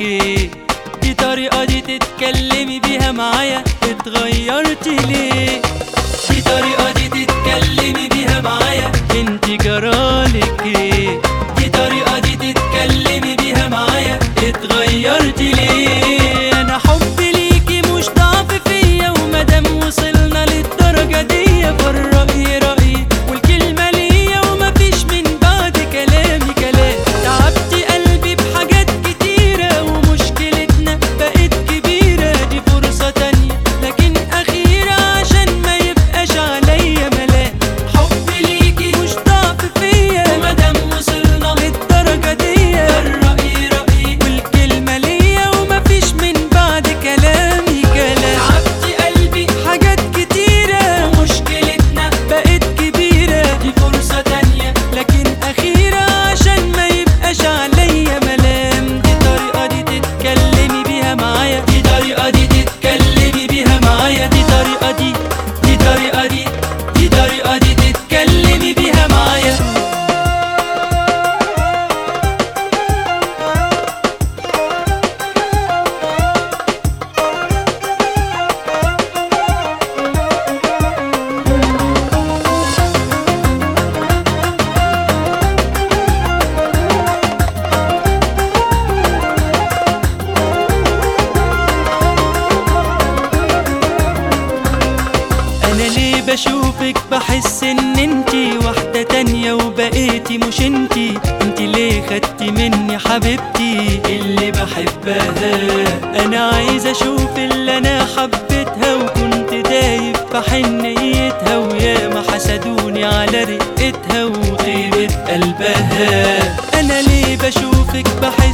ايه دي طريقة دي تتكلمي بيها معايا اتغيرتي ليه دي طريقة دي تتكلمي بيها معايا انت جرالك ايه دي طريقة دي تتكلمي بيها معايا اتغيرتي ليه انا حبي ليكي مش ضعف فيا ومادام وصلنا للدرجة دي فالرأي رأيي والكلمة ليا ومفيش من بعد كلامي كلام تعبتي قلبي بحاجات كتيرة ومشكلتنا بقت كبيرة دي فرصة تانية لكن أخيرة عشان ما يبقاش عليا ملام حبي ليكي مش ضعف فيا ومادام وصلنا للدرجة دي الرأي رأيي والكلمة ليا ومفيش من بعد كلامي كلام تعبتي قلبي حاجات كتيرة مشكلتنا بقت كبيرة دي فرصة تانية لكن أخيرة عشان ما يبقاش عليا ملام دي طريقة دي تتكلمي بيها معايا دي طريقة دي تتكلمي بيها معايا دي طريقة دي دي طريقة دي دي طريقة دي تتكلمي بيها معايا انا ليه بشوفك بحس ان انتي واحدة تانية وبقيتي مش انتي انتي ليه خدتي مني حبيبتي اللي بحبها انا عايز اشوف اللي انا حبيتها وكنت دايب في حنيتها وياما حسدوني على رقتها وطيبة قلبها انا ليه بشوفك بحس